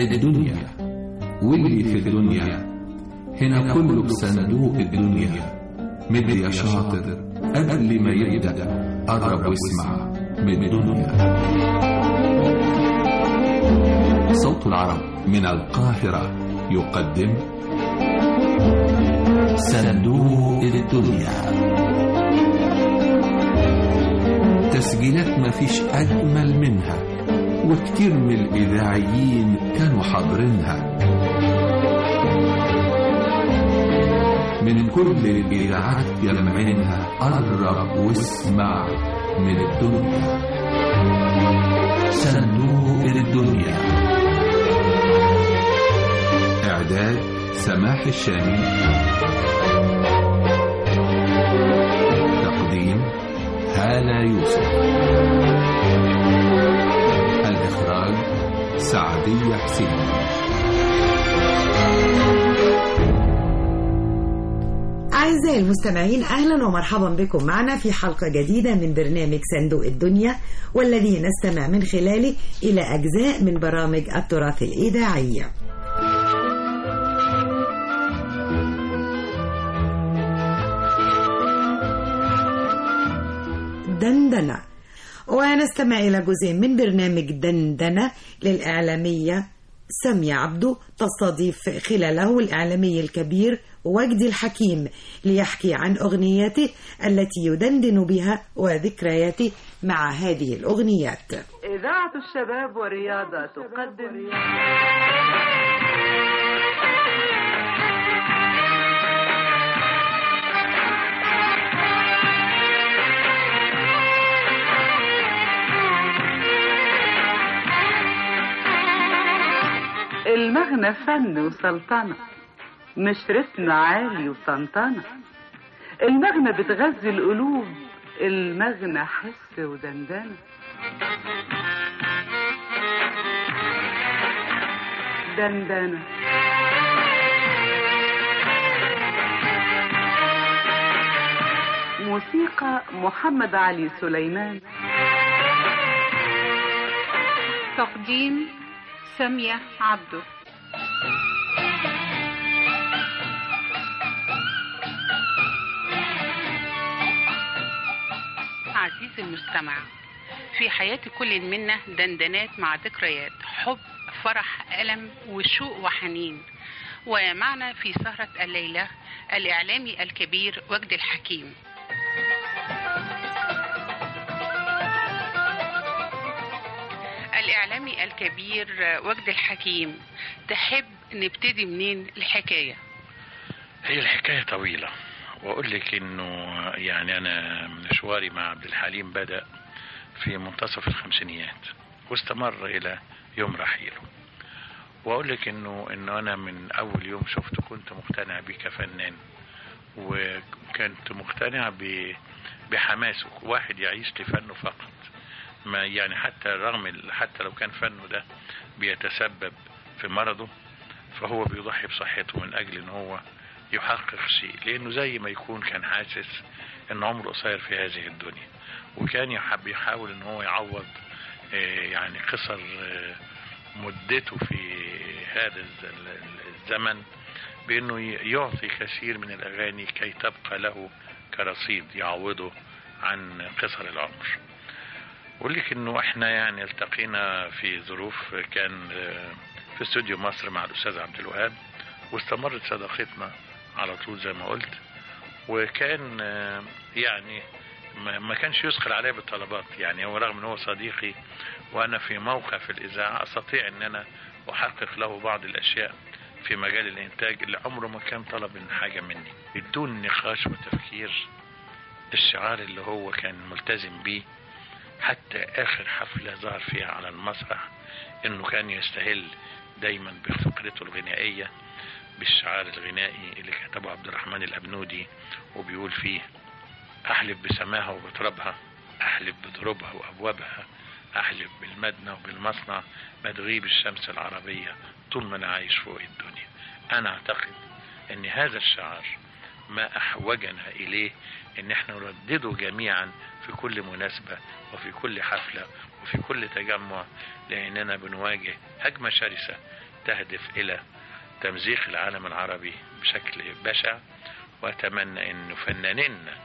الدنيا واللي في الدنيا هنا كله بصندوق الدنيا مد يا شاطر قبل ما يبدأ قرب واسمع من الدنيا صوت العرب من القاهرة يقدم صندوق الدنيا تسجيلات مفيش أجمل منها وكتير من الإذاعيين كانوا حاضرينها من كل الإذاعات يلمعينها قرب واسمع من الدنيا صندوق الدنيا إعداد سماح الشامي تقديم هالة يوسف الإخراج سعدية حسين أعزائي المستمعين أهلا ومرحبا بكم معنا في حلقة جديدة من برنامج صندوق الدنيا والذي نستمع من خلاله إلى أجزاء من برامج التراث الإذاعي دندنة ونستمع إلى جزء من برنامج دندنة للإعلامية سامية عبدو تستضيف خلاله الإعلامي الكبير وجدي الحكيم ليحكي عن أغنياته التي يدندن بها وذكرياته مع هذه الأغنيات إذاعة الشباب والرياضة تقدم المغنى فن وسلطنة مش رتم عالي وطنطنة المغنى بتغذي القلوب المغنى حس ودندنة دندنة موسيقى محمد علي سليمان تقديم سامية عبده عزيزي المستمع في حياة كل منا دندنات مع ذكريات حب فرح ألم وشوق وحنين ومعنا في سهرة الليلة الإعلامي الكبير وجد الحكيم الإعلامي الكبير وجد الحكيم تحب نبتدي منين الحكاية هي الحكاية طويلة وأقول لك إنه يعني أنا مشواري مع عبد الحليم بدأ في منتصف الخمسينيات واستمر إلى يوم رحيله وأقول لك إنه إنه أنا من أول يوم شفته كنت مقتنع بيه كفنان وكنت مقتنع ب- بحماسه واحد يعيش لفنه فقط ما يعني حتى رغم ال- حتى لو كان فنه ده بيتسبب في مرضه فهو بيضحي بصحته من اجل ان هو يحقق شيء لانه زي ما يكون كان حاسس ان عمره قصير في هذه الدنيا وكان يحب يحاول ان هو يعوض آه، يعني قصر آه، مدته في هذا الز- ال- ال- الزمن بانه ي- يعطي كثير من الاغاني كي تبقى له كرصيد يعوضه عن قصر العمر اقول لك انه احنا يعني التقينا في ظروف كان آه، في استوديو مصر مع الاستاذ عبد الوهاب واستمرت صداقتنا على طول زي ما قلت وكان آه، يعني ما ما كانش يثقل عليا بالطلبات يعني هو رغم ان هو صديقي وانا في موقع في الاذاعه استطيع ان انا احقق له بعض الاشياء في مجال الانتاج اللي عمره ما كان طلب من حاجه مني بدون نقاش وتفكير الشعار اللي هو كان ملتزم بيه حتى آخر حفلة ظهر فيها على المسرح إنه كان يستهل دايما بفقرته الغنائية بالشعار الغنائي اللي كتبه عبد الرحمن الأبنودي وبيقول فيه أحلف بسماها وبترابها أحلف بضروبها وأبوابها أحلف بالمدنى وبالمصنع ما تغيب الشمس العربية طول ما أنا عايش فوق الدنيا أنا أعتقد أن هذا الشعار ما أحوجنا إليه أن احنا نردده جميعا في كل مناسبة وفي كل حفلة وفي كل تجمع لأننا بنواجه هجمة شرسة تهدف إلى تمزيق العالم العربي بشكل بشع وأتمنى أن فنانينا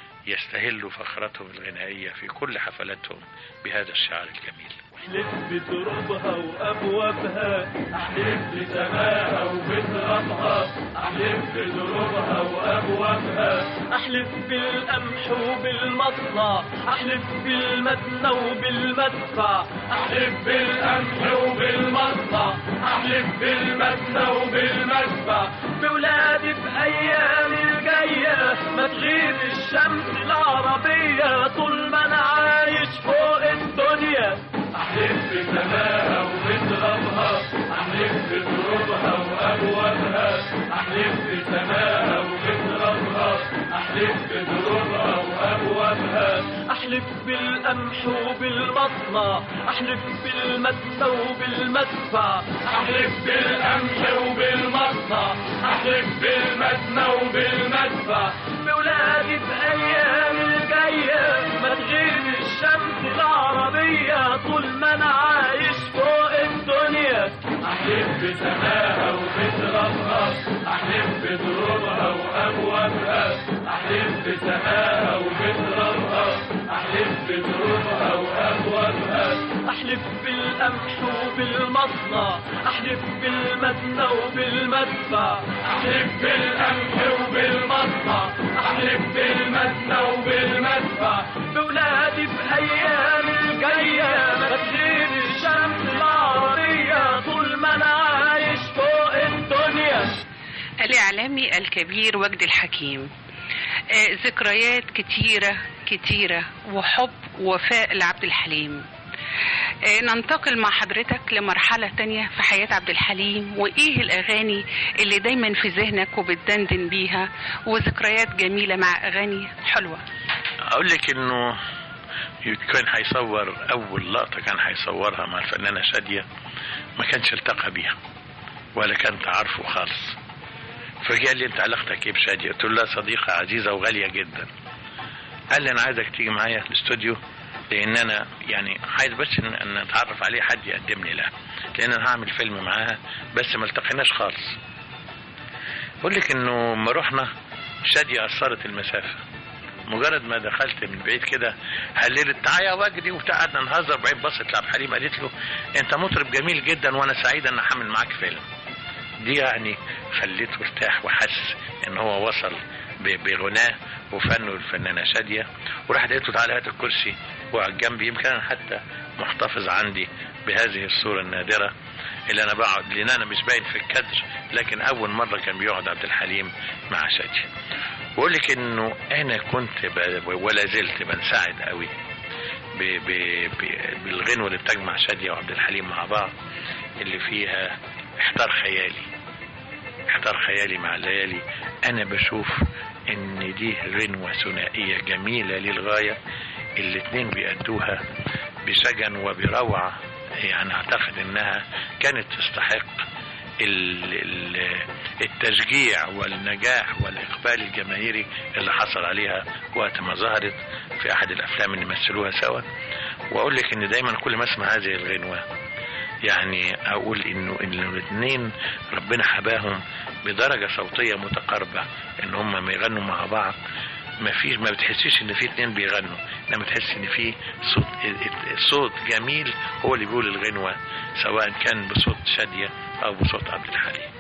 يستهلوا فخرتهم الغنائية في كل حفلاتهم بهذا الشعر الجميل احلف بترابها وابوابها احلف بسماها وبترابها احلف بترابها وابوابها احلف بالقمح وبالمصنع احلف بالمدنى وبالمدفع احلف بالقمح وبالمصنع احلف بالمدنى وبالمدفع بولادي بايام الجايه ما تغيب الشمس العربيه طول ما انا عايش فوق الدنيا احلف بسماها وبترابها احلف بترابها وابوابها احلف بسماها وبترابها احلف بترابها وابوابها احلف بالقمح وبالمصنع احلف بالمدنى وبالمدفع احلف بالقمح وبالمصنع احلف بالمدنى وبالمدفع بولادي بايام الجايه ما تغيب الشمس العربيه طول ما انا عايش فوق الدنيا احلف بسماها وبترابها احلف بترابها وابوابها احلف بسماها وبترابها احلف بترابها وابوابها احلف بالقمح وبالمصنع احلف بالمدنى وبالمدفع احلف بالقمح وبالمصنع احلف بالمدنى وبالمدفع بولادي بايام الجايه ما تغيب الشمس العربيه طول ما انا عايش فوق الدنيا الإعلامي الكبير وجدي الحكيم آه، ذكريات كتيرة كتيرة وحب ووفاء لعبد الحليم آه، ننتقل مع حضرتك لمرحلة تانية في حياة عبد الحليم وإيه الأغاني اللي دايما في ذهنك وبتدندن بيها وذكريات جميلة مع أغاني حلوة اقول لك انه كان هيصور اول لقطه كان هيصورها مع الفنانه شاديه ما كانش التقى بيها ولا كان تعرفه خالص فقال لي انت علاقتك ايه بشاديه قلت له لا صديقه عزيزه وغاليه جدا قال لي انا عايزك تيجي معايا الاستوديو لان انا يعني عايز بس ان ان اتعرف عليه حد يقدمني لها لان انا هعمل فيلم معاها بس ما التقيناش خالص بقول لك انه لما رحنا شاديه قصرت المسافه مجرد ما دخلت من بعيد كده هللت تعالى وجدي وبتاع قعدنا نهزر بعدين بصت لعبد الحليم قالت له انت مطرب جميل جدا وانا سعيده ان اعمل معاك فيلم دي يعني خليته ارتاح وحس ان هو وصل ب- بغناه وفنه الفنانه شاديه وراح قالت له تعالى هات الكرسي واقعد جنبي يمكن انا حتى محتفظ عندي بهذه الصوره النادره اللي انا بقعد لان انا مش باين في الكادر لكن اول مره كان بيقعد عبد الحليم مع شاديه بقول لك انه انا كنت ب... ولا زلت بنسعد قوي ب... ب... ب... بالغنوه اللي بتجمع شاديه وعبد الحليم مع بعض اللي فيها احتار خيالي احتار خيالي مع الليالي انا بشوف ان دي غنوه ثنائيه جميله للغايه الاتنين بيأدوها بشجن وبروعه يعني اعتقد انها كانت تستحق ال- ال- التشجيع والنجاح والإقبال الجماهيري اللي حصل عليها وقت ما ظهرت في أحد الأفلام اللي مثلوها سوا وأقول لك إن دايما كل ما أسمع هذه الغنوة يعني أقول إنه إن الاثنين ربنا حباهم بدرجة صوتية متقاربة إن هم ما يغنوا مع بعض ما فيش ما بتحسيش ان في اتنين بيغنوا لما تحس ان في صوت صوت جميل هو اللي بيقول الغنوه سواء كان بصوت شاديه او بصوت عبد الحليم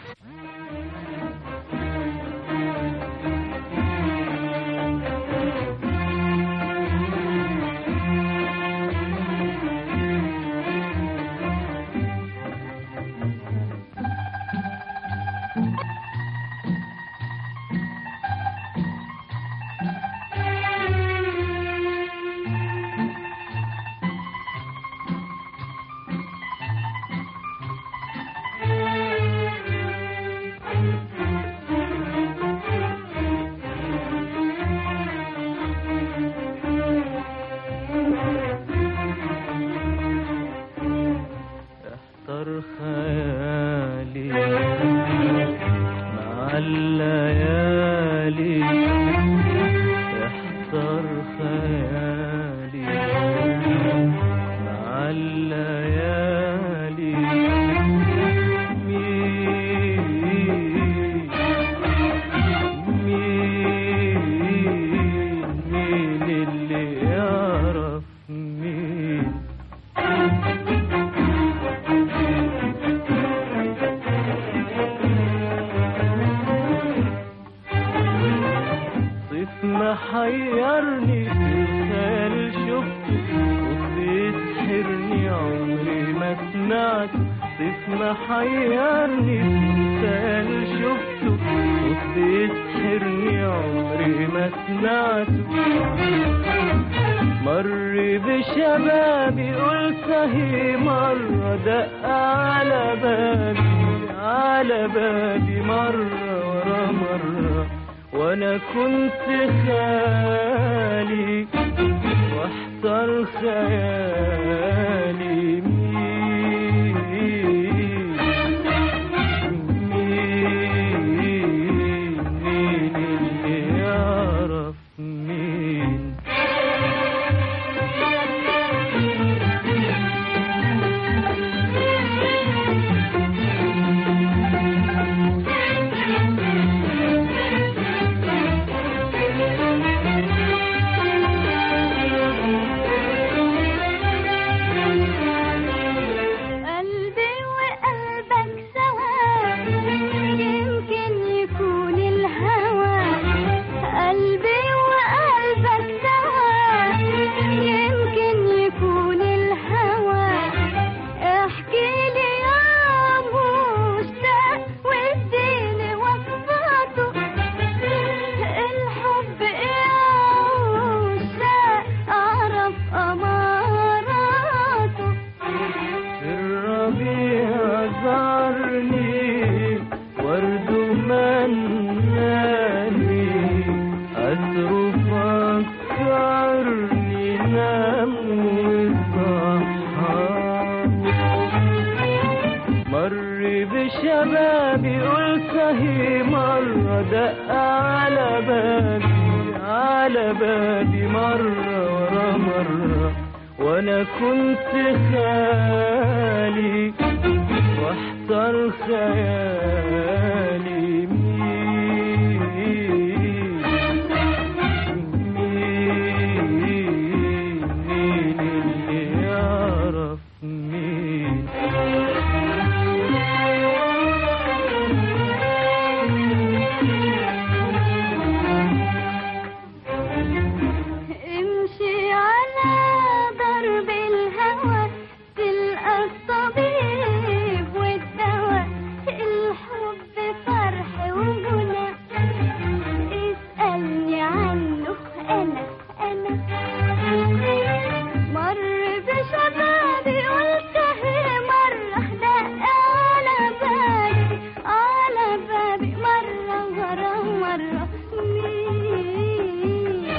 الصيف محيرني مثال شفته صوت بيسحرني عمري ما سمعته مر بشبابي قلت هي مرة دق على بابي على بابي مرة ورا مرة وانا كنت خالي واحتر خيالي مين مين مين اللي يعرف مين قلبي وقلبك سوا يمكن يكون الهوى قلبي وقلبك سوا يمكن يكون الهوى احكي لي يا مشتاق واديني وصفاته الحب يا مشتاق اعرف اماراته الربيع زارني ورد مناني عطر فكرني نام وصحاني مر بشبابي قلت هي مرة دق على بابي على بابي مرة ورا مرة وانا كنت خالي واحتر خيالي مين مين مين اللي يعرف مين امشي على درب الهوى تلقى الطبيب والدواء الحب فرح وغنى اسألني عنه أنا أنا مر بشبابي قلت هي مرة دق على بالي على بابي مرة ورا مرة مين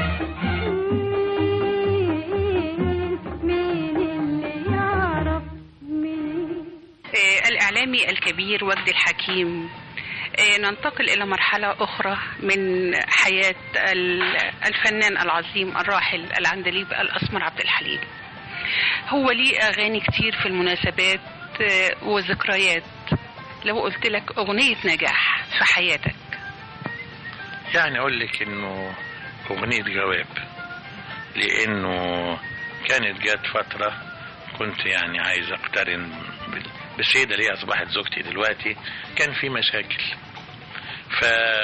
مين مين اللي يعرف مين آه، الإعلامي الكبير وجدي الحكيم آه، ننتقل إلى مرحلة أخرى من حياة ال- الفنان العظيم الراحل العندليب الأسمر عبد الحليم هو ليه أغاني كتير في المناسبات آه، وذكريات لو قلت لك أغنية نجاح في حياتك يعني اقول لك انه اغنية جواب لانه كانت جات فترة كنت يعني عايز اقترن بال- بالسيدة اللي هي اصبحت زوجتي دلوقتي كان في مشاكل ف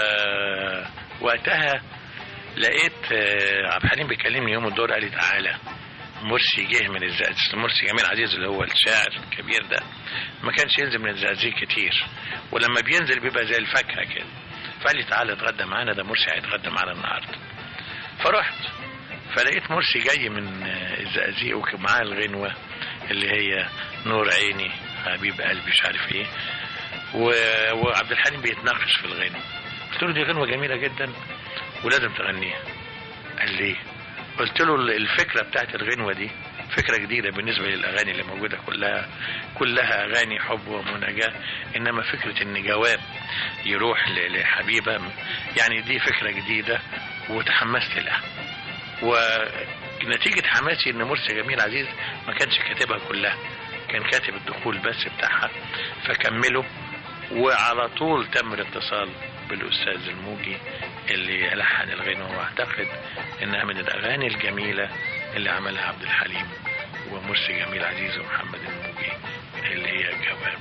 وقتها لقيت آه، عبد الحليم بيكلمني يوم الدور قال لي تعالى مرسي جه من الزقازيق مرسي جميل عزيز اللي هو الشاعر الكبير ده ما كانش ينزل من الزقازيق كتير ولما بينزل بيبقى زي الفاكهه كده فقال لي تعالى اتغدى معانا ده مرسي هيتغدى معانا النهارده فرحت فلقيت مرسي جاي من آه، الزقازيق ومعاه الغنوه اللي هي نور عيني حبيب قلبي مش عارف ايه و- وعبد الحليم بيتناقش في الغنوه قلت له دي غنوه جميله جدا ولازم تغنيها قال لي قلت له الفكره بتاعت الغنوه دي فكره جديده بالنسبه للاغاني اللي موجوده كلها كلها اغاني حب ومناجاه انما فكره ان جواب يروح ل- لحبيبه يعني دي فكره جديده وتحمست لها ونتيجه حماسي ان مرسي جميل عزيز ما كانش كاتبها كلها كان كاتب الدخول بس بتاعها فكمله وعلى طول تم الاتصال بالاستاذ الموجي اللي لحن الغنوه واعتقد انها من الاغاني الجميله اللي عملها عبد الحليم ومرسي جميل عزيز ومحمد الموجي اللي هي جواب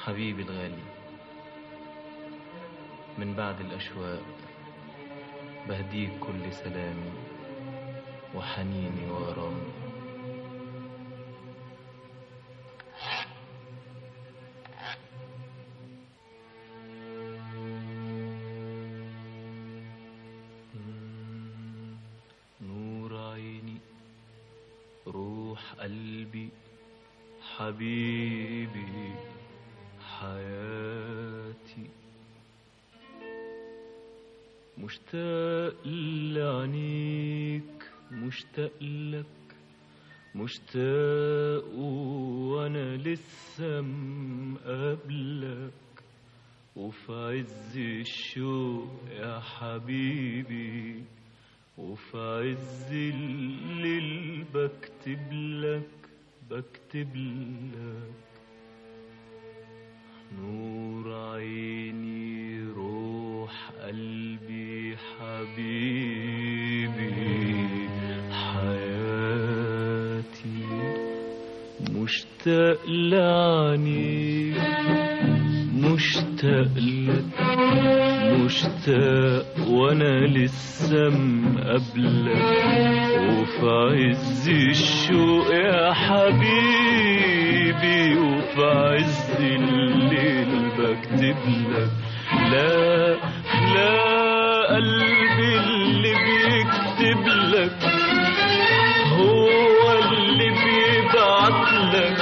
حبيبي الغالي من بعد الأشواق بهديك كل سلامي وحنيني وغرامي نور عيني روح قلبي حبيبي حياتي مشتاق لعينيك مشتاق لك مشتاق وانا لسه مقابلك وفي عز الشوق يا حبيبي وفي عز الليل بكتب لك بكتب لك نور عيني روح قلبي حبيبي حياتي مشتاق لعنيك مشتاق لك مشتاق وانا لسه مقابلك وفي عز الشوق يا حبيبي وفي عز الليل بكتب لك لا لا قلبي اللي بيكتب لك هو اللي بيبعت لك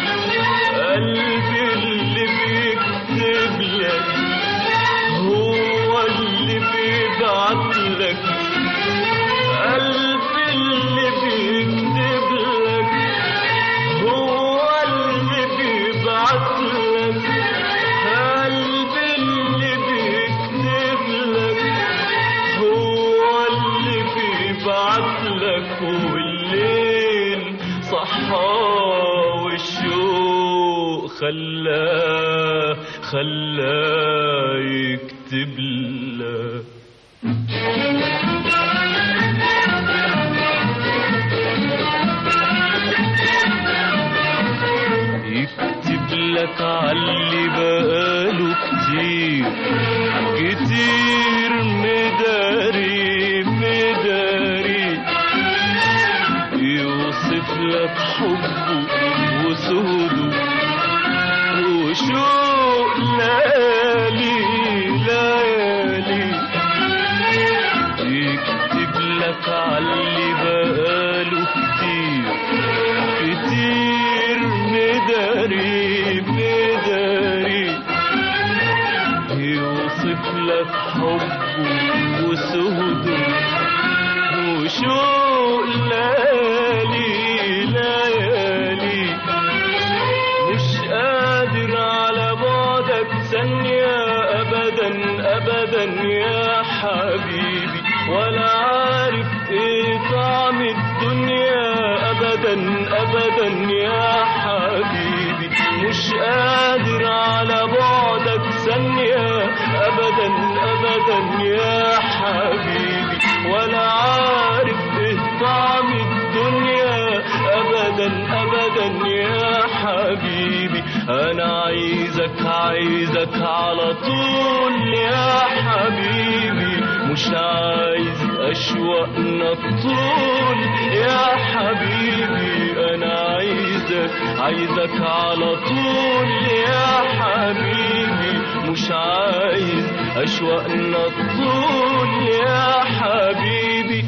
قلبي اللي بيكتب لك هو اللي بيبعت لك قلبي اللي بيكتب لك هو اللي بيبعت لك قلبي اللي بيكتب لك هو اللي بيبعت لك والليل صحى والشوق خلاه خلاه يكتب لك يكتب لك عاللي بقاله كتير كتير مداري مداري يوصف لك حبه وسهوده وشوق ليالي ليالي يكتب لك عاللي بقاله كتير كتير مداري مداري يوصف لك حبه وسهوده وشوق ليالي ليالي مش قادر على بعدك ثانية أبدا أبدا يا حبيبي ولا عارف إيه طعم الدنيا أبدا أبدا يا حبيبي مش قادر على بعدك ثانية أبدا أبدا يا حبيبي ولا عارف إيه طعم الدنيا أبدا أبدا يا حبيبي أنا عايزك عايزك على طول يا حبيبي مش عايز أشواقنا طول يا حبيبي أنا عايزك عايزك على طول يا حبيبي مش عايز أشواقنا طول يا حبيبي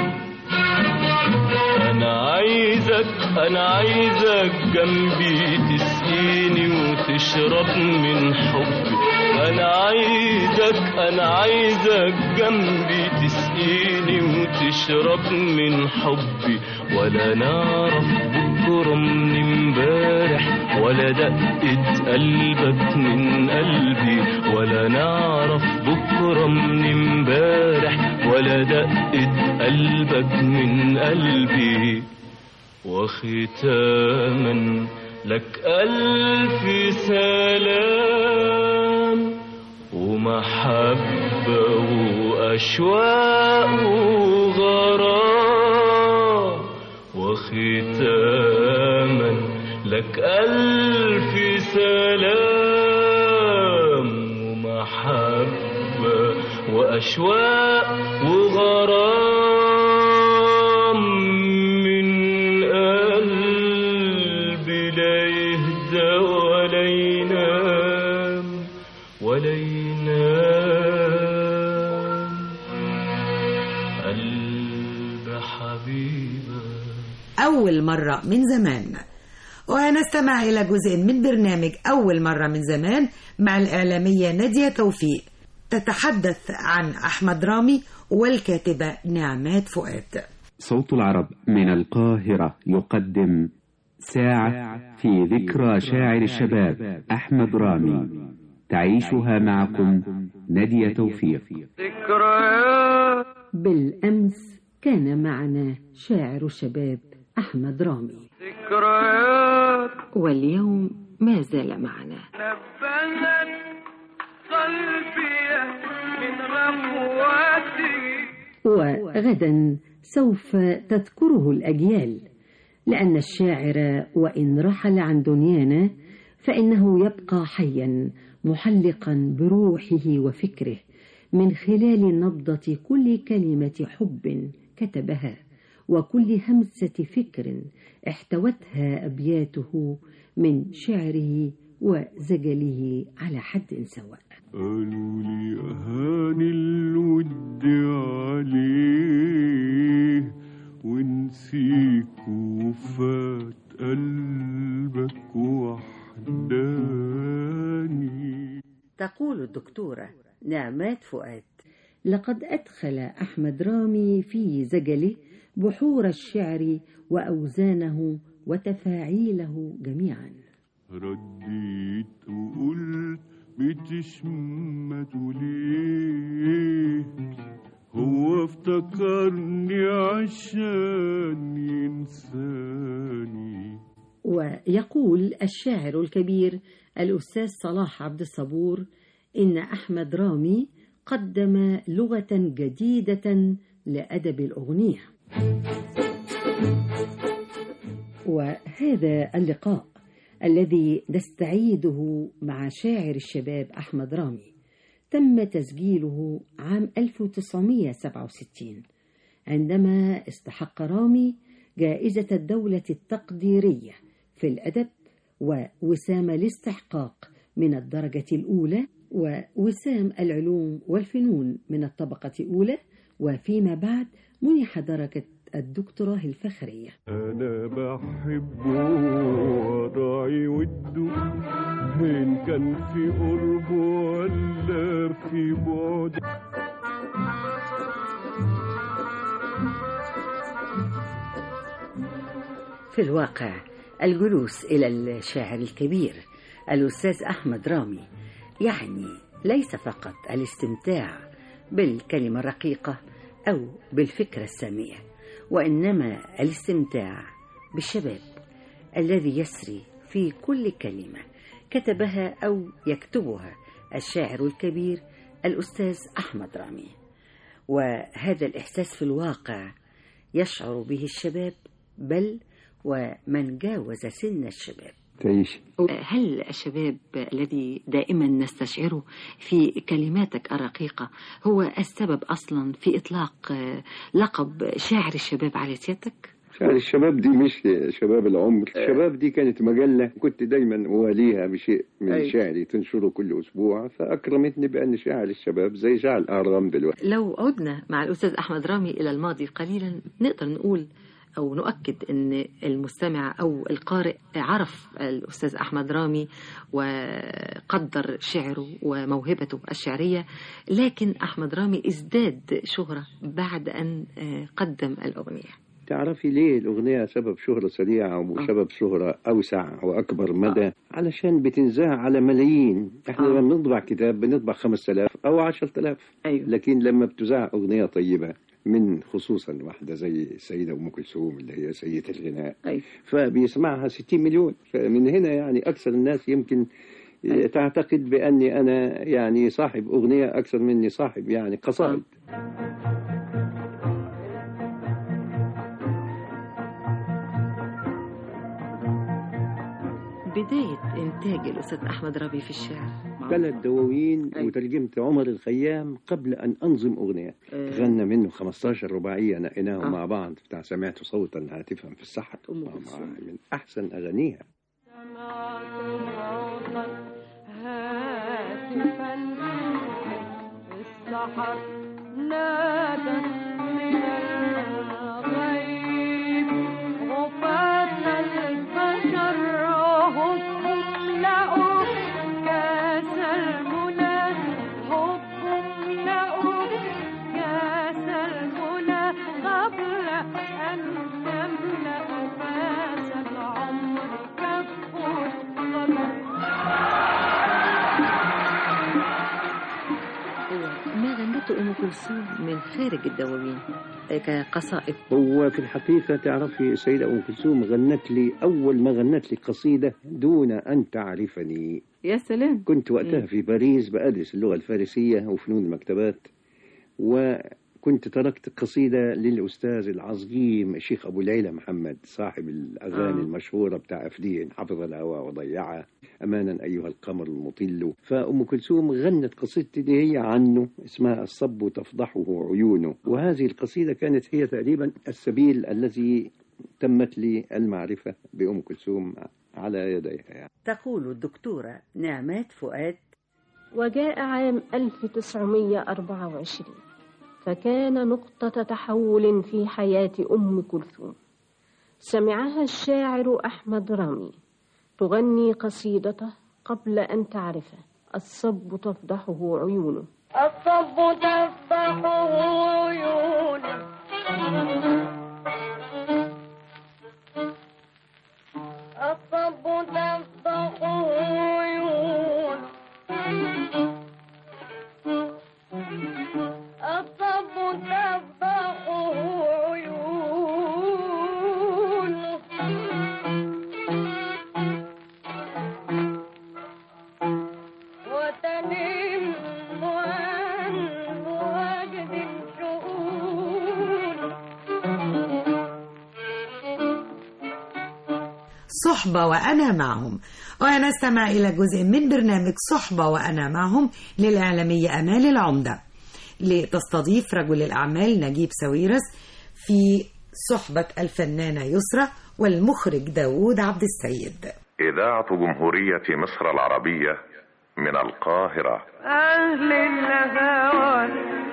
أنا عايزك أنا عايزك جنبي تسقيني وتشرب من حبي أنا عايزك أنا عايزك جنبي تسقيني وتشرب من حبي ولا نعرف بكرة من امبارح ولا دقة قلبك من قلبي ولا نعرف بكرة من امبارح ولا دقة قلبك من قلبي وختاما لك ألف سلام ومحبة وأشواق وغرام وختاما لك ألف سلام وأشواق وغرام من قلبي لا يهدى ولا ينام ولا ينام قلب حبيبك أول مرة من زمان وهنستمع إلى جزء من برنامج أول مرة من زمان مع الإعلامية نادية توفيق تتحدث عن أحمد رامي والكاتبة نعمات فؤاد صوت العرب من القاهرة يقدم ساعة في ذكرى شاعر الشباب أحمد رامي تعيشها معكم نادية توفيق بالأمس كان معنا شاعر الشباب أحمد رامي واليوم ما زال معنا وغدا سوف تذكره الأجيال لأن الشاعر وإن رحل عن دنيانا فإنه يبقى حيا محلقا بروحه وفكره من خلال نبضة كل كلمة حب كتبها وكل همسة فكر احتوتها أبياته من شعره وزجله على حد سواء قالوا لي أهان الود عليه ونسيك وفات قلبك وحداني تقول الدكتورة نعمات فؤاد لقد أدخل أحمد رامي في زجله بحور الشعر وأوزانه وتفاعيله جميعا رديت وقلت بتشمت ليه هو افتكرني عشان ينساني ويقول الشاعر الكبير الأستاذ صلاح عبد الصبور إن أحمد رامي قدم لغة جديدة لأدب الأغنية وهذا اللقاء الذي نستعيده مع شاعر الشباب أحمد رامي تم تسجيله عام 1967 عندما استحق رامي جائزة الدولة التقديرية في الأدب ووسام الاستحقاق من الدرجة الأولى ووسام العلوم والفنون من الطبقة الأولى وفيما بعد منح درجة الدكتوراه الفخرية أنا بحبه وراعي وده إن كان في قرب ولا في بعد في الواقع الجلوس إلى الشاعر الكبير الأستاذ أحمد رامي يعني ليس فقط الاستمتاع بالكلمة الرقيقة أو بالفكرة السامية وإنما الاستمتاع بالشباب الذي يسري في كل كلمة كتبها أو يكتبها الشاعر الكبير الأستاذ أحمد رامي وهذا الإحساس في الواقع يشعر به الشباب بل ومن جاوز سن الشباب تعيش هل الشباب الذي دائما نستشعره في كلماتك الرقيقة هو السبب أصلا في إطلاق لقب شاعر الشباب على سيادتك؟ شعر الشباب دي مش شباب العمر الشباب دي كانت مجلة كنت دايما أواليها بشيء من أي. شعري تنشره كل أسبوع فأكرمتني بأن شاعر الشباب زي شاعر الأهرام دلوقتي لو عدنا مع الأستاذ أحمد رامي إلى الماضي قليلا نقدر نقول أو نؤكد أن المستمع أو القارئ عرف الأستاذ أحمد رامي وقدر شعره وموهبته الشعرية لكن أحمد رامي ازداد شهرة بعد أن قدم الأغنية تعرفي ليه الأغنية سبب شهرة سريعة وسبب شهرة أوسع وأكبر مدى علشان بتنزاع على ملايين احنا آه. لما بنطبع كتاب بنطبع 5000 أو 10000 أيوه. لكن لما بتذاع أغنية طيبة من خصوصا واحدة زي السيدة أم كلثوم اللي هي سيدة الغناء أيوه. فبيسمعها 60 مليون فمن هنا يعني أكثر الناس يمكن تعتقد بأني أنا يعني صاحب أغنية أكثر مني صاحب يعني قصائد بداية إنتاج الأستاذ أحمد رامي في الشعر ثلاث دواوين أيوة. وترجمت عمر الخيام قبل أن أنظم أغنية آه. غنى منه 15 رباعية نقيناهم آه. مع بعض بتاع سمعت صوتا هاتفا في السحر أم مع- كلثوم. من أحسن أغانيها هاتفا في السحر نادى من الغيب غفاة البشر هم لقوا كاس المنى هم لقوا كاس المنى قبل أن تملأ كاس العمر كف القمر أيوة. ما غنته أم كلثوم من خارج الدواوين آه، كقصائد هو في الحقيقة تعرفي السيدة أم كلثوم غنت لي أول ما غنت لي قصيدة دون أن تعرفني يا سلام كنت وقتها في باريس بأدرس اللغة الفارسية وفنون المكتبات وكنت تركت قصيدة للأستاذ العظيم الشيخ أبو ليلى محمد صاحب الأغاني آه. المشهورة بتاع أفدين حفظ الهوى وضيعها أمانا أيها القمر المطل فأم كلثوم غنت قصيدتي دي هي عنه اسمها الصب تفضحه عيونه وهذه القصيدة كانت هي تقريبا السبيل الذي تمت لي المعرفة بأم كلثوم على يديها يعني. تقول الدكتورة نعمات فؤاد وجاء عام 1924 فكان نقطة تحول في حياة أم كلثوم سمعها الشاعر أحمد رامي تغني قصيدته قبل أن تعرفه الصب تفضحه عيونه الصب تفضحه عيونه الصب تفضحه عيونه الصب تفضحه عيونه وتنم عن وجد الشؤون صحبة وأنا معهم ونستمع إلى جزء من برنامج صحبة وأنا معهم للإعلامية أمال العمدة لتستضيف رجل الأعمال نجيب ساويرس في صحبة الفنانة يسرى والمخرج داوود عبد السيد إذاعة جمهورية مصر العربية من القاهرة أهل الهوى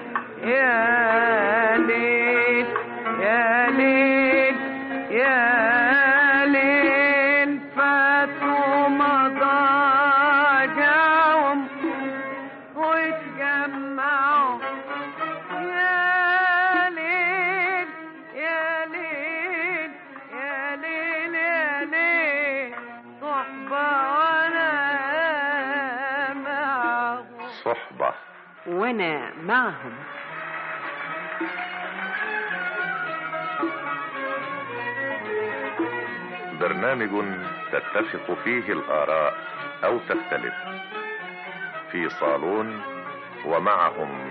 يا ليل يا ليل يا ليل فاتوا مضاجعهم واتجمعوا يا ليل يا ليل يا ليل يا ليل صحبة وأنا معهم صحبة وأنا معهم برنامج تتفق فيه الآراء أو تختلف في صالون ومعهم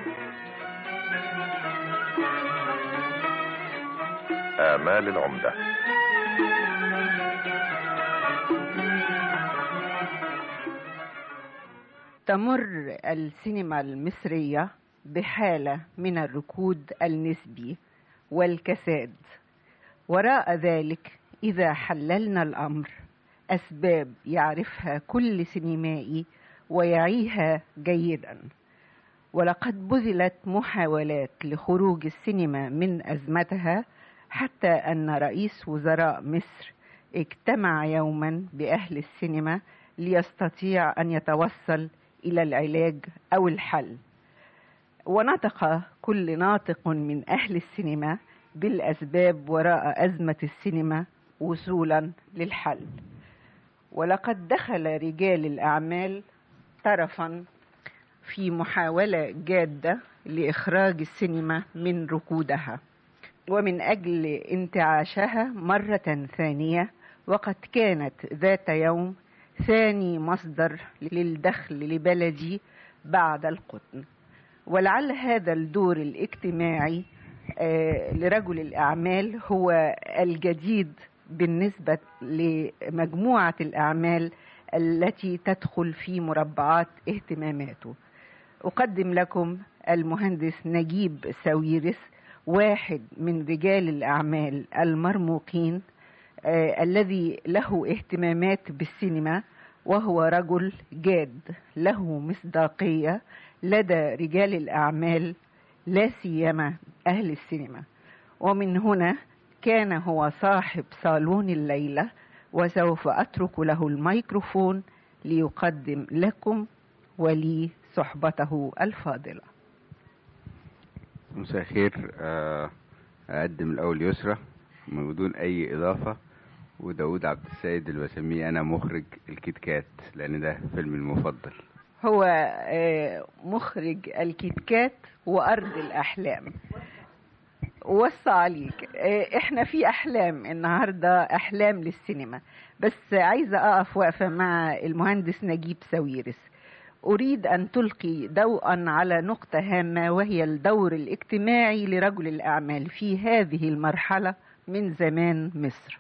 آمال العمدة تمر السينما المصرية بحالة من الركود النسبي والكساد وراء ذلك إذا حللنا الأمر أسباب يعرفها كل سينمائي ويعيها جيدا ولقد بذلت محاولات لخروج السينما من أزمتها حتى أن رئيس وزراء مصر اجتمع يوما بأهل السينما ليستطيع أن يتوصل إلى العلاج أو الحل ونطق كل ناطق من أهل السينما بالأسباب وراء أزمة السينما وصولا للحل ولقد دخل رجال الأعمال طرفا في محاولة جادة لإخراج السينما من ركودها ومن أجل انتعاشها مرة ثانية وقد كانت ذات يوم ثاني مصدر للدخل لبلدي بعد القطن ولعل هذا الدور الاجتماعي آه، لرجل الأعمال هو الجديد بالنسبة لمجموعة الأعمال التي تدخل في مربعات اهتماماته أقدم لكم المهندس نجيب ساويرس واحد من رجال الأعمال المرموقين آه الذي له اهتمامات بالسينما وهو رجل جاد له مصداقية لدى رجال الأعمال لا سيما أهل السينما ومن هنا كان هو صاحب صالون الليلة وسوف أترك له الميكروفون ليقدم لكم ولي صحبته الفاضلة مساء الخير آه، أقدم الأول يسرى من بدون أي إضافة وداود عبد السيد اللي بسميه أنا مخرج الكيت كات لأن ده فيلمي المفضل هو آه، مخرج الكيتكات وأرض الأحلام وصى عليك آه، احنا في أحلام النهاردة أحلام للسينما بس عايزة أقف وقفة مع المهندس نجيب ساويرس أريد أن تلقي ضوءا على نقطة هامة وهي الدور الاجتماعي لرجل الأعمال في هذه المرحلة من زمان مصر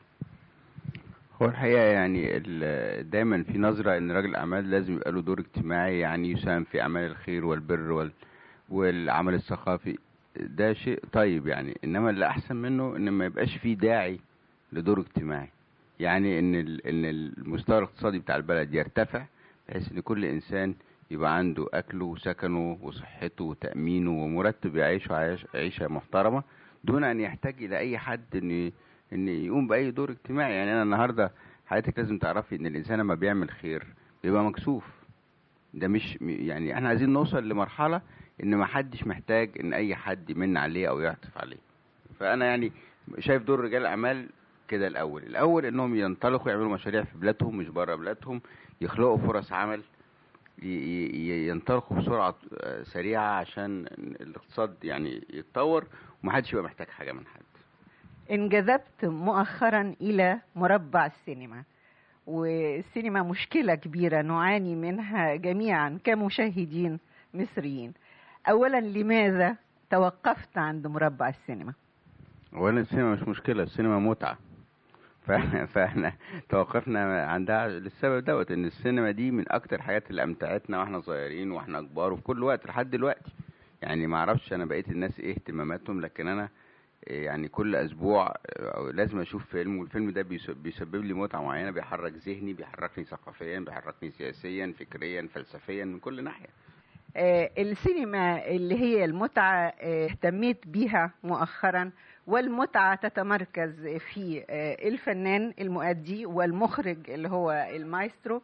هو الحقيقة يعني ال- دايما في نظرة ان راجل الاعمال لازم يبقى له دور اجتماعي يعني يساهم في اعمال الخير والبر وال... والعمل الثقافي ده شيء طيب يعني انما اللي احسن منه ان ما يبقاش فيه داعي لدور اجتماعي يعني ان ال... ان المستوى الاقتصادي بتاع البلد يرتفع بحيث ان كل انسان يبقى عنده اكله وسكنه وصحته وتامينه ومرتب يعيشه عيش... عيشه محترمه دون ان يحتاج الى اي حد ان ان يقوم باي دور اجتماعي يعني انا النهارده حضرتك لازم تعرفي ان الانسان لما بيعمل خير بيبقى مكسوف ده مش يعني احنا عايزين نوصل لمرحله ان ما حدش محتاج ان اي حد يمن عليه او يعطف عليه فانا يعني شايف دور رجال الاعمال كده الاول الاول انهم ينطلقوا يعملوا مشاريع في بلادهم مش بره بلادهم يخلقوا فرص عمل ي- ي- ينطلقوا بسرعه آه، سريعه عشان الاقتصاد يعني يتطور ومحدش يبقى محتاج حاجه من حد انجذبت مؤخرا إلى مربع السينما والسينما مشكلة كبيرة نعاني منها جميعا كمشاهدين مصريين أولا لماذا توقفت عند مربع السينما اولا السينما مش مشكله السينما متعه ف- فاحنا توقفنا عندها للسبب دوت ان السينما دي من اكتر الحاجات اللي امتعتنا واحنا صغيرين واحنا كبار وفي كل وقت لحد دلوقتي يعني ما اعرفش انا بقيت الناس ايه اهتماماتهم لكن انا إيه يعني كل اسبوع آه، أو لازم اشوف فيلم والفيلم ده بيس- بيسبب لي متعه معينه بيحرك ذهني بيحركني ثقافيا بيحركني سياسيا فكريا فلسفيا من كل ناحيه آه، السينما اللي هي المتعة آه، اهتميت بيها مؤخرا والمتعة تتمركز في آه، الفنان المؤدي والمخرج اللي هو المايسترو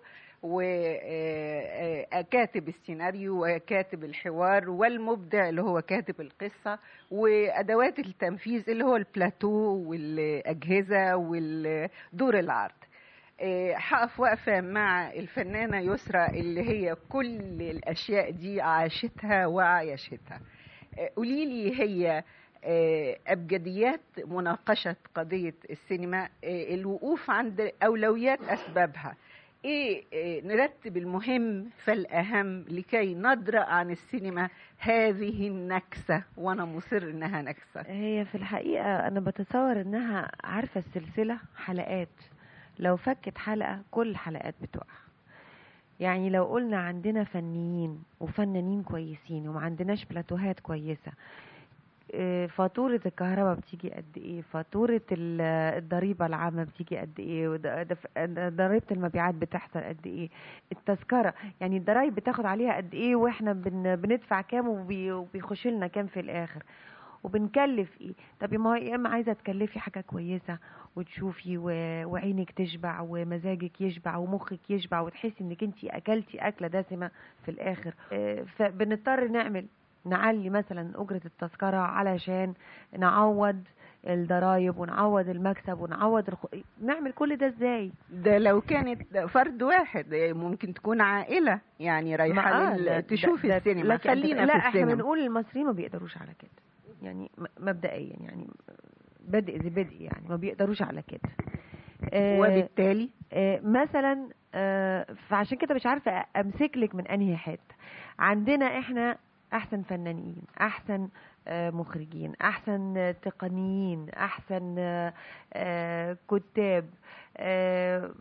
وكاتب السيناريو وكاتب الحوار والمبدع اللي هو كاتب القصة وأدوات التنفيذ اللي هو البلاتو والأجهزة والدور العرض آه، هقف وقفة مع الفنانة يسرى اللي هي كل الأشياء دي عاشتها وعايشتها آه، قوليلي هي آه، أبجديات مناقشة قضية السينما آه، الوقوف عند أولويات أسبابها إيه آه، نرتب المهم فالأهم لكي ندرأ عن السينما هذه النكسة وأنا مصر إنها نكسة هي في الحقيقة أنا بتصور إنها عارفة السلسلة حلقات لو فكت حلقة كل الحلقات بتقع يعني لو قلنا عندنا فنيين وفنانين كويسين وما عندناش بلاتوهات كويسة إيه، فاتورة الكهرباء بتيجي قد ايه فاتورة ال- الضريبة العامة بتيجي قد ايه ود- دف- ضريبة المبيعات بتحصل قد ايه التذكرة يعني الضرايب بتاخد عليها قد ايه واحنا بن بندفع كام وبي- وبيخش لنا كام في الاخر وبنكلف ايه طب ما هو يا اما عايزه تكلفي حاجه كويسه وتشوفي و... وعينك تشبع ومزاجك يشبع ومخك يشبع وتحسي انك انت اكلتي اكله دسمه في الاخر آه، فبنضطر نعمل نعلي مثلا اجره التذكره علشان نعوض الضرايب ونعوض المكسب ونعوض الخ... نعمل كل ده ازاي ده لو كانت فرد واحد ممكن تكون عائلة يعني رايحة ما- آه، لل- ده- تشوف ده- ده السينما لك أن خلينا تت- لا في احنا السينما بنقول المصريين ما بيقدروش على كده يعني م- مبدئيا يعني بدء ذي بدء يعني ما بيقدروش على كده آه، وبالتالي آه، مثلا آه، فعشان كده مش عارفه امسك لك من انهي حته عندنا احنا احسن فنانين احسن آه، مخرجين احسن آه، تقنيين احسن آه، آه، كتاب آه،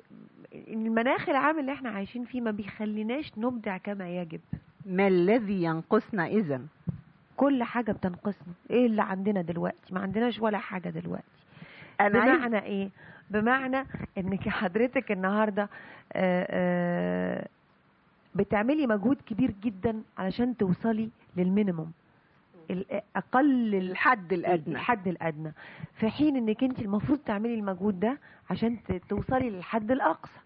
المناخ العام اللي احنا عايشين فيه ما بيخليناش نبدع كما يجب ما الذي ينقصنا اذا كل حاجة بتنقصنا ايه اللي عندنا دلوقتي ما عندناش ولا حاجة دلوقتي أنا عايز- بمعنى ايه بمعنى انك حضرتك النهاردة آه، آه، بتعملي مجهود كبير جدا علشان توصلي للمينيموم ال- اقل الحد الادنى الحد الادنى في حين انك انت المفروض تعملي المجهود ده عشان ت- توصلي للحد الاقصى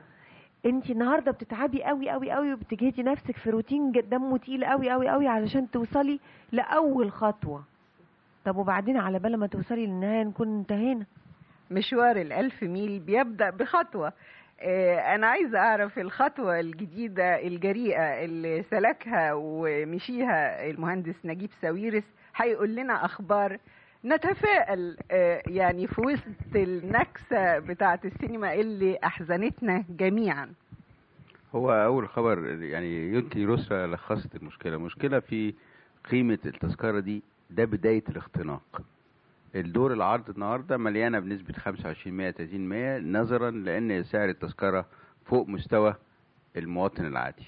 انت النهارده بتتعبي قوي قوي قوي وبتجهدي نفسك في روتين ج- دمه تقيل قوي قوي قوي علشان توصلي لاول خطوه طب وبعدين على بال ما توصلي للنهايه نكون انتهينا مشوار الألف ميل بيبدأ بخطوة آه، أنا عايزة أعرف الخطوة الجديدة الجريئة اللي سلكها ومشيها المهندس نجيب ساويرس هيقول لنا أخبار نتفائل آه، يعني في وسط النكسة بتاعة السينما اللي أحزنتنا جميعا هو أول خبر يعني يمكن يسرى لخصت المشكلة المشكلة في قيمة التذكرة دي ده بداية الاختناق الدور العرض النهاردة مليانة بنسبة 25 100 30 100 نظرا لأن سعر التذكرة فوق مستوى المواطن العادي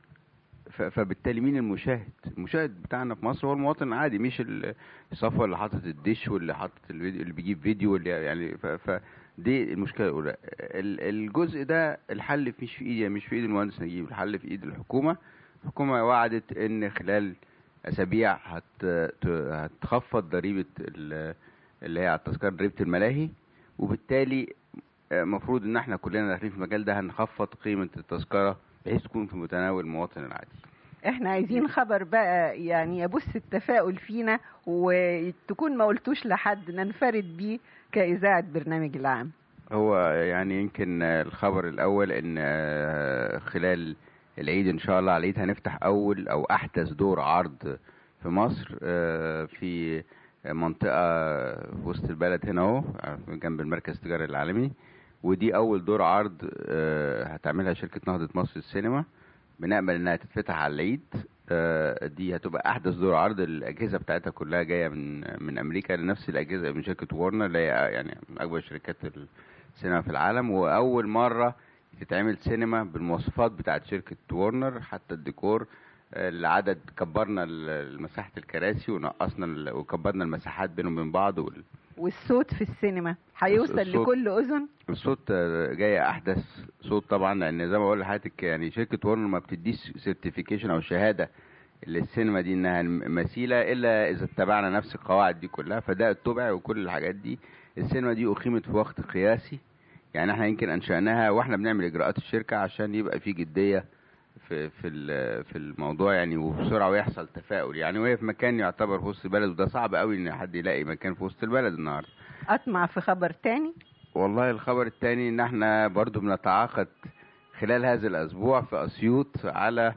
ف- فبالتالي مين المشاهد المشاهد بتاعنا في مصر هو المواطن العادي مش ال- الصفوة اللي حاطط الدش واللي حاطط الفيديو اللي بيجيب فيديو واللي يعني ف, ف دي المشكله الاولى ال- الجزء ده الحل مش في ايدي مش في ايد المهندس نجيب الحل في ايد الحكومه الحكومه وعدت ان خلال اسابيع هت ت- هتخفض ضريبه ال- اللي هي على التذكره ضريبه الملاهي وبالتالي المفروض ان احنا كلنا داخلين في المجال ده هنخفض قيمه التذكره بحيث تكون في متناول المواطن العادي احنا عايزين خبر بقى يعني يبث التفاؤل فينا وتكون ما قلتوش لحد ننفرد بيه كإذاعة برنامج العام هو يعني يمكن آه، الخبر الاول ان آه، خلال العيد ان شاء الله على العيد هنفتح اول او احدث دور عرض في مصر آه، في منطقة في وسط البلد هنا اهو جنب المركز التجاري العالمي ودي اول دور عرض آه، هتعملها شركة نهضة مصر السينما بنأمل انها تتفتح على العيد آه، دي هتبقى احدث دور عرض الاجهزه بتاعتها كلها جايه من من امريكا لنفس الاجهزه من شركه وورنر اللي هي يعني من اكبر شركات السينما في العالم واول مره تتعمل سينما بالمواصفات بتاعت شركه وورنر حتى الديكور آه، العدد كبرنا ال- مساحه الكراسي ونقصنا ال- وكبرنا المساحات بينهم وبين بعض وال- والصوت في السينما هيوصل الصوت- لكل أذن الصوت آه، جاي احدث صوت طبعا لان زي ما بقول لحضرتك يعني شركه وورنر ما بتديش سيرتيفيكيشن او شهاده للسينما دي انها مثيله الا اذا اتبعنا نفس القواعد دي كلها فده اتبع وكل الحاجات دي السينما دي اقيمت في وقت قياسي يعني احنا يمكن انشاناها واحنا بنعمل اجراءات الشركه عشان يبقى في جديه في في ال- في الموضوع يعني وبسرعه ويحصل تفاؤل يعني وهي في مكان يعتبر في وسط البلد وده صعب قوي ان حد يلاقي مكان في وسط البلد النهارده أطمع في خبر تاني والله الخبر التاني ان احنا برضو بنتعاقد خلال هذا الاسبوع في اسيوط على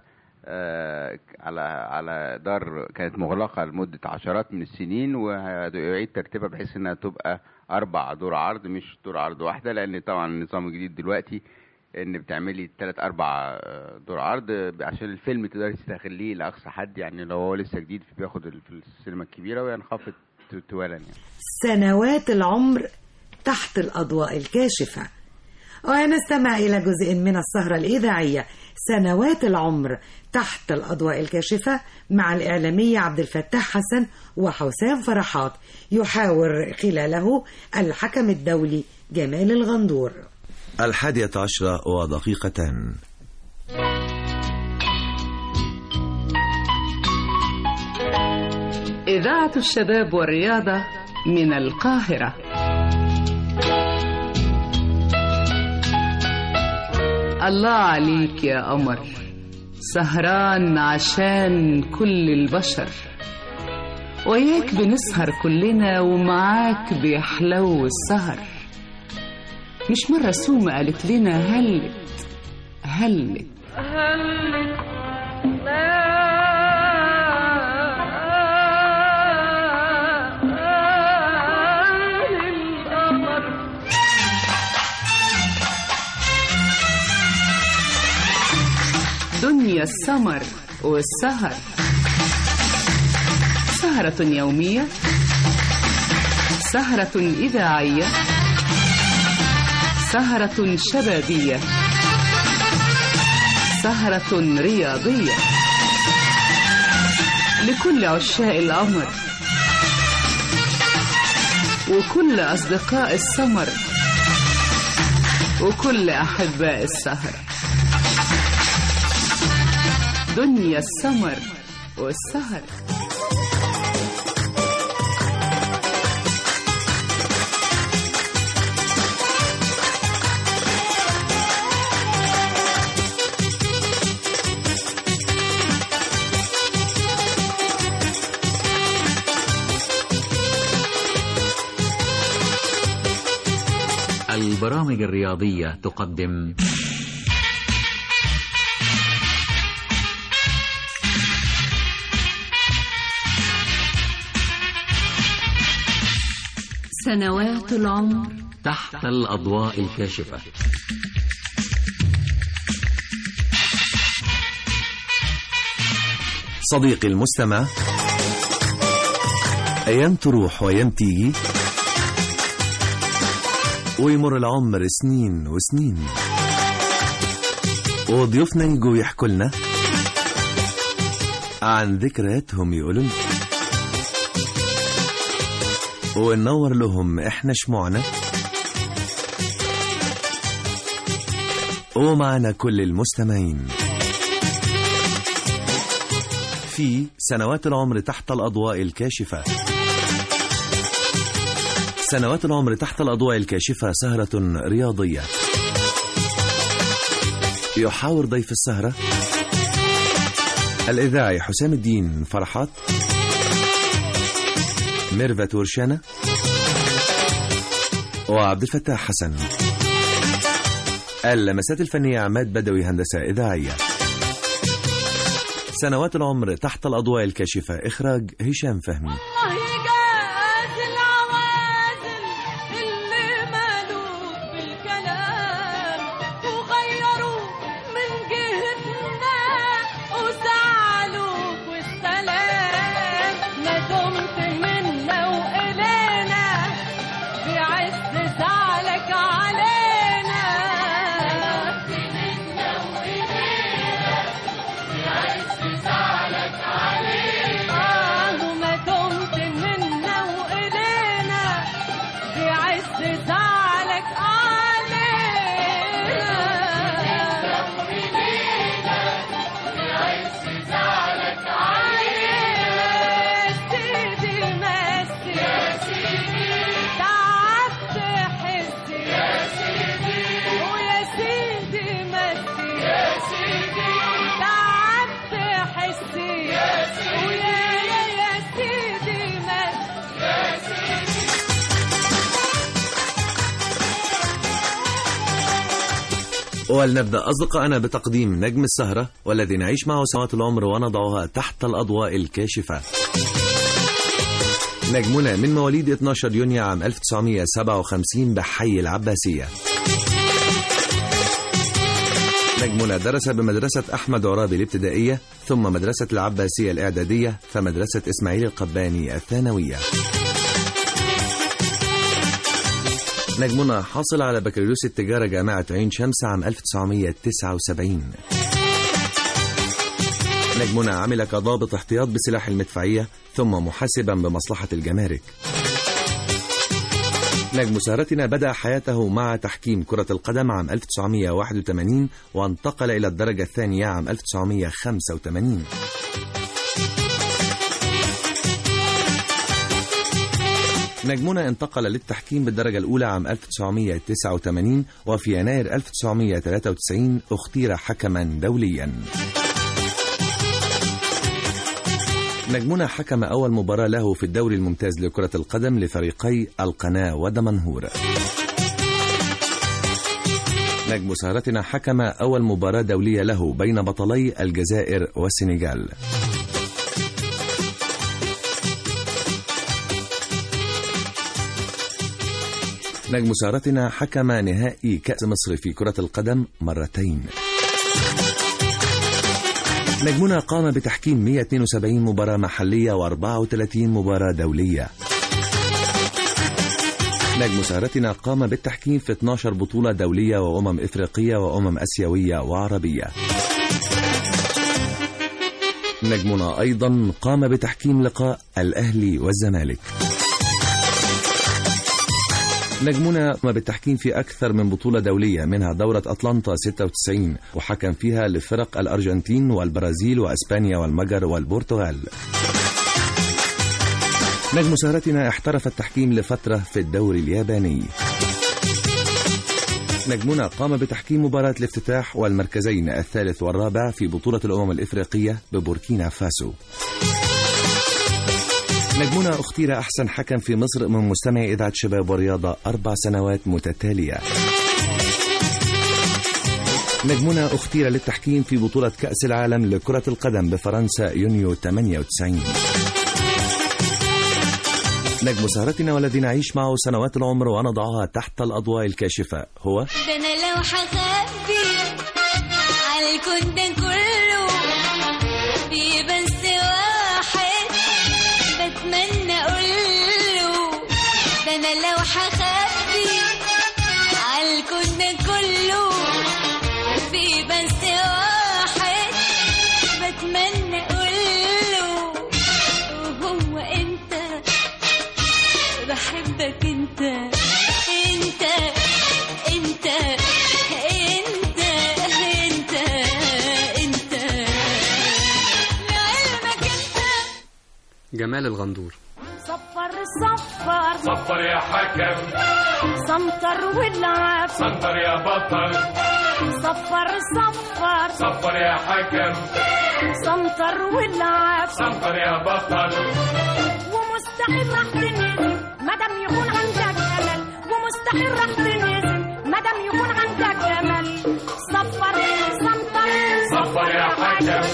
آه على على دار كانت مغلقه لمده عشرات من السنين ويعيد ترتيبها بحيث انها تبقى اربع دور عرض مش دور عرض واحده لان طبعا النظام الجديد دلوقتي ان بتعملي ثلاث اربع آه، دور عرض عشان الفيلم تقدري تستغليه لاقصى حد يعني لو هو لسه جديد بياخد ال- في السينما الكبيره وينخفض توالا يعني سنوات العمر تحت الأضواء الكاشفة ونستمع إلى جزء من السهرة الإذاعية سنوات العمر تحت الأضواء الكاشفة مع الإعلامية عبد الفتاح حسن وحسام فرحات يحاور خلاله الحكم الدولي جمال الغندور الحادية عشرة ودقيقتان إذاعة الشباب والرياضة من القاهرة الله عليك يا قمر سهران عشان كل البشر وياك بنسهر كلنا ومعاك بيحلو السهر مش مرة سومة قالت لنا هلت هلت دنيا السمر والسهر سهرة يومية سهرة إذاعية سهرة شبابية سهرة رياضية لكل عشاق القمر وكل أصدقاء السمر وكل أحباء السهر دنيا السمر والسهر البرامج الرياضية تقدم سنوات العمر تحت الأضواء الكاشفة صديقي المستمع أيام تروح وأيام تيجي ويمر العمر سنين وسنين وضيوفنا يجوا يحكوا لنا عن ذكرياتهم يقولوا وننور لهم احنا شموعنا ومعنا كل المستمعين في سنوات العمر تحت الأضواء الكاشفة سنوات العمر تحت الأضواء الكاشفة سهرة رياضية يحاور ضيف السهرة الإذاعي حسام الدين فرحات ميرفت ورشانة وعبد الفتاح حسن اللمسات الفنية عماد بدوي هندسة إذاعية سنوات العمر تحت الأضواء الكاشفة إخراج هشام فهمي ولنبدأ أصدقائنا بتقديم نجم السهرة والذي نعيش معه سنوات العمر ونضعها تحت الأضواء الكاشفة نجمنا من مواليد 12 يونيو عام 1957 بحي العباسية نجمنا درس بمدرسة أحمد عرابي الابتدائية ثم مدرسة العباسية الإعدادية فمدرسة إسماعيل القباني الثانوية نجمنا حاصل على بكالوريوس التجارة جامعة عين شمس عام 1979 نجمنا عمل كضابط احتياط بسلاح المدفعية ثم محاسبا بمصلحة الجمارك نجم سهرتنا بدأ حياته مع تحكيم كرة القدم عام 1981 وانتقل إلى الدرجة الثانية عام 1985 نجمنا انتقل للتحكيم بالدرجة الأولى عام 1989 وفي يناير 1993 اختير حكما دوليا نجمنا حكم أول مباراة له في الدوري الممتاز لكرة القدم لفريقي القناة ودمنهور نجم سهرتنا حكم أول مباراة دولية له بين بطلي الجزائر والسنغال نجم سهرتنا حكم نهائي كأس مصر في كرة القدم مرتين نجمنا قام بتحكيم 172 مباراة محلية و34 مباراة دولية نجم سهرتنا قام بالتحكيم في 12 بطولة دولية وأمم إفريقية وأمم أسيوية وعربية نجمنا أيضا قام بتحكيم لقاء الأهلي والزمالك نجمنا قام بالتحكيم في أكثر من بطولة دولية منها دورة أطلنطا 96 وحكم فيها لفرق الأرجنتين والبرازيل وأسبانيا والمجر والبرتغال نجم سهرتنا احترف التحكيم لفترة في الدوري الياباني نجمنا قام بتحكيم مباراة الافتتاح والمركزين الثالث والرابع في بطولة الأمم الإفريقية ببوركينا فاسو نجمنا اختير أحسن حكم في مصر من مستمع إذاعة شباب ورياضة أربع سنوات متتالية نجمنا اختير للتحكيم في بطولة كأس العالم لكرة القدم بفرنسا يونيو 98 نجم سهرتنا والذي نعيش معه سنوات العمر ونضعها تحت الأضواء الكاشفة هو ده انا لو هخبي على الكون ده كله في بس واحد بتمنى اقوله ده انا لو هخبي على الكون ده كله في بس واحد بتمنى اقوله وهو انت بحبك انت انت انت انت انت انت لعلمك انت جمال الغندور صفر صفر صفر يا حكم سنتر والعب سنتر يا بطل صفر صفر صفر يا حكم سنتر والعب سنتر يا بطل ومستحيل راح تنهزم مادام يكون عندك امل ومستحيل راح تنهزم مادام يكون عندك امل صفر سنتر صفر يا حكم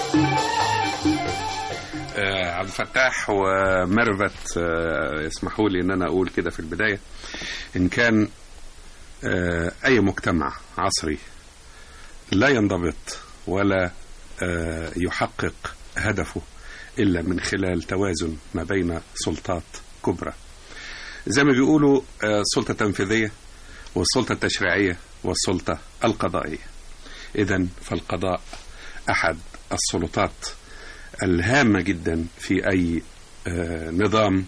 آه، عبد الفتاح وميرفت آه، يسمحوا لي ان انا اقول كده في البدايه ان كان آه، اي مجتمع عصري لا ينضبط ولا آه، يحقق هدفه الا من خلال توازن ما بين سلطات كبرى زي ما بيقولوا آه، السلطه التنفيذيه والسلطه التشريعيه والسلطه القضائيه اذا فالقضاء احد السلطات الهامة جدا في أي آه، نظام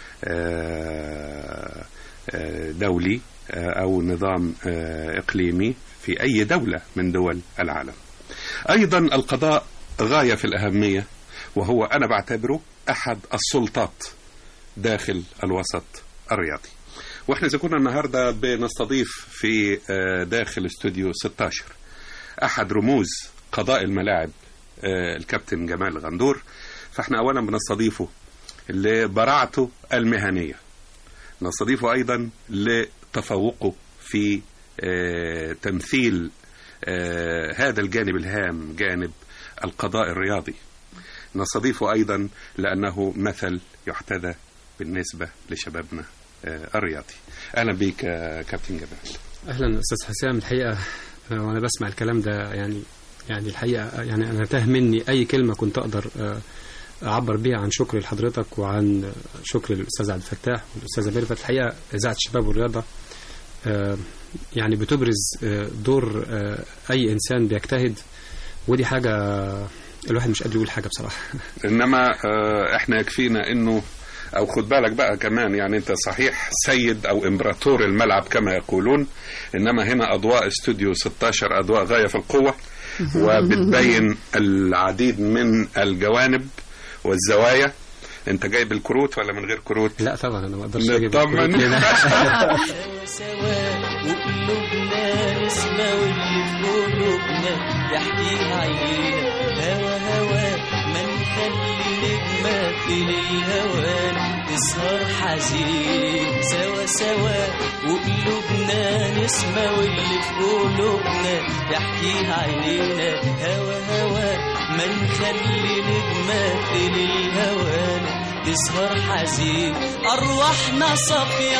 آه، آه، دولي آه، أو نظام آه، إقليمي في أي دولة من دول العالم أيضا القضاء غاية في الأهمية وهو أنا بعتبره أحد السلطات داخل الوسط الرياضي واحنا إذا كنا النهاردة بنستضيف في آه، داخل استوديو 16 أحد رموز قضاء الملاعب آه، الكابتن جمال غندور فاحنا اولا بنستضيفه لبراعته المهنيه نستضيفه ايضا لتفوقه في آه، تمثيل آه، هذا الجانب الهام جانب القضاء الرياضي نستضيفه ايضا لانه مثل يحتذى بالنسبه لشبابنا آه، الرياضي اهلا بيك يا كابتن جمال اهلا استاذ حسام الحقيقه آه، وانا بسمع الكلام ده يعني يعني الحقيقه يعني انا تاه مني اي كلمه كنت اقدر آه، اعبر بيها عن شكري لحضرتك وعن آه، شكري للاستاذ عبد الفتاح والاستاذه ميرفت الحقيقه اذاعه الشباب والرياضه آه، يعني بتبرز آه، دور آه، اي انسان بيجتهد ودي حاجه الواحد مش قادر يقول حاجه بصراحه انما آه، احنا يكفينا انه او خد بالك بقى كمان يعني انت صحيح سيد او امبراطور الملعب كما يقولون انما هنا اضواء استوديو 16 اضواء غايه في القوه وبتبين العديد من الجوانب والزوايا انت جايب الكروت ولا من غير كروت لا طبعا انا ما اقدرش اجيب نطمن الكروت هنا. وقلوبنا نسمة واللي في قلوبنا يحكيها عينينا هوا هوا ما نخلي نجمة في الهوان تسهر حزين سوا سوا وقلوبنا نسمة واللي في قلوبنا يحكيها عينينا هوا هوا ما نخلي نجمة في الهوان تسهر حزين أرواحنا صافية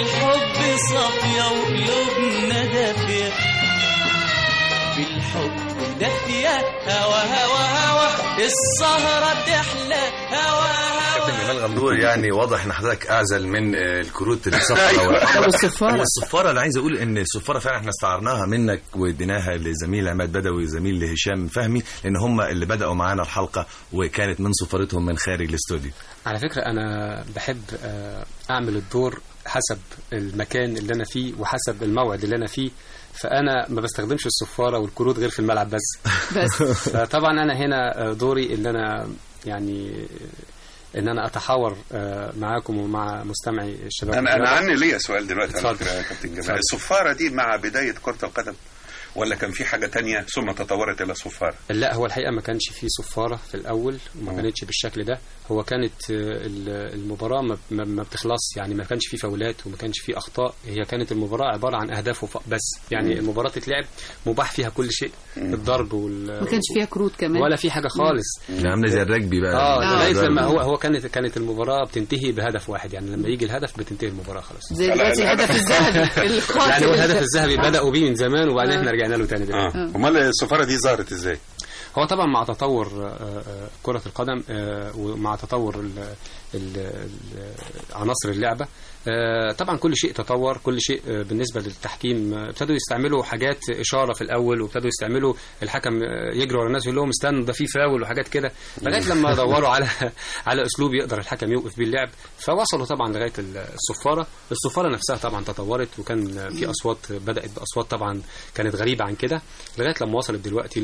بالحب صافية وقلوبنا دافية بالحب ده احتياج هوا هوا هوا السهرة تحلى هوا هوا كابتن جمال غندور يعني واضح ان حضرتك اعزل من آه، الكروت الصفراء طب والصفارة؟ والصفاره انا عايز اقول ان الصفاره فعلا احنا استعرناها منك واديناها لزميل عماد بدوي وزميل لهشام فهمي لان هم اللي بداوا معانا الحلقه وكانت من صفارتهم من خارج الاستوديو على فكرة أنا بحب آه، أعمل الدور حسب المكان اللي أنا فيه وحسب الموعد اللي أنا فيه فأنا ما بستخدمش الصفارة والكروت غير في الملعب بس بس. فطبعا أنا هنا آه، دوري اللي أنا يعني آه، إن أنا أتحاور آه، معاكم ومع مستمعي الشباب انا انا الرياضة. عني ليا سؤال دلوقتي على اتفضل. فكره يا كابتن جمال اتفضل. الصفاره دي مع بدايه كره القدم ولا كان في حاجه تانية ثم تطورت الى صفاره لا هو الحقيقه ما كانش فيه صفاره في الاول وما آه. كانتش بالشكل ده هو كانت آه، ال- المباراه ما- ما ما بتخلص يعني ما كانش فيه فاولات وما كانش فيه اخطاء هي كانت المباراه عباره عن اهداف وف- بس يعني مم. المباراه تتلعب مباح فيها كل شيء الضرب وال ما كانش فيها كروت كمان ولا في حاجه خالص يعني عامله زي الرجبي بقى اه لغايه الضرب. لما هو هو كانت كانت المباراه بتنتهي بهدف واحد يعني لما يجي الهدف بتنتهي المباراه خلاص زي دلوقتي الهدف الذهبي القاتل يعني هو الهدف الذهبي بداوا بيه من زمان وبعدين آه. احنا رجعنا له تاني دلوقتي اه امال الصفاره دي ظهرت ازاي هو طبعا مع تطور آه، آه، كرة القدم آه، ومع تطور ال- ال- ال- عناصر اللعبة آه، طبعا كل شيء تطور كل شيء آه، بالنسبة للتحكيم آه، ابتدوا يستعملوا حاجات إشارة في الأول وابتدوا يستعملوا الحكم آه، يجري ورا الناس يقول لهم استنوا ده في فاول وحاجات كده لغاية لما دوروا على على أسلوب يقدر الحكم يوقف بيه اللعب فوصلوا طبعا لغاية الصفارة الصفارة نفسها طبعا تطورت وكان في أصوات بدأت بأصوات طبعا كانت غريبة عن كده لغاية لما وصلت دلوقتي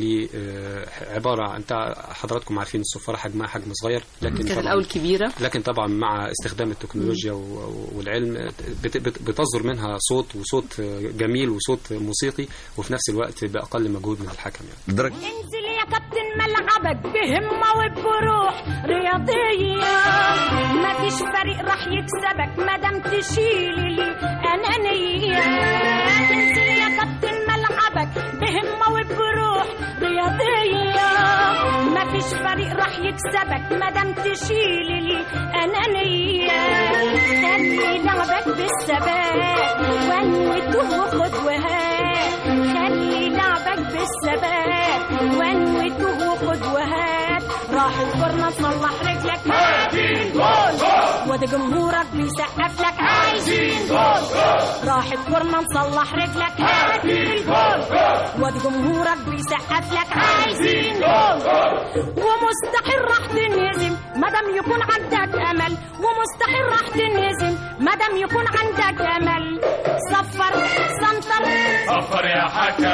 لعبارة أنت حضراتكم عارفين الصفارة حجمها حجم صغير لكن كانت طبعا الأول كبيرة لكن طبعا مع استخدام التكنولوجيا و- والعلم بت- بت- بتصدر منها صوت وصوت جميل وصوت موسيقي وفي نفس الوقت بأقل مجهود من الحكم يعني لدرجة انزل يا كابتن ملعبك بهمة وبروح رياضية مفيش فريق راح يكسبك مادام تشيل الأنانية انزل يا كابتن ملعبك بهمة وبروح رياضية مفيش فريق راح يكسبك مادام تشيل الأنانية خلي لعبك بالثبات ونوته وخد وهات خلي لعبك بالثبات ونوته وخد وهات راح الكورنر صلح رجلك عايزين جول وده جمهورك بيسقف لك عايزين جول راح الكورنر صلح رجلك هات الجول وده جمهورك بيسقف لك عايزين جول ومستحيل راح تنهزم مادام يكون عندك امل ومستحيل راح تنهزم مادام يكون عندك امل صفر سنتر صفر يا حكم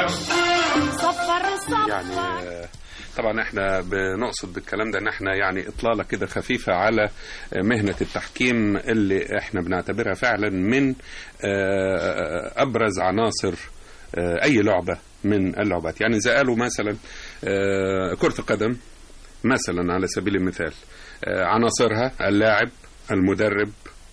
صفر صفر يعني آه، طبعا احنا بنقصد بالكلام ده ان احنا يعني اطلاله كده خفيفه على آه، مهنه التحكيم اللي احنا بنعتبرها فعلا من آه، ابرز عناصر آه، اي لعبه من اللعبات يعني اذا قالوا مثلا آه، كره القدم مثلا على سبيل المثال آه، عناصرها اللاعب المدرب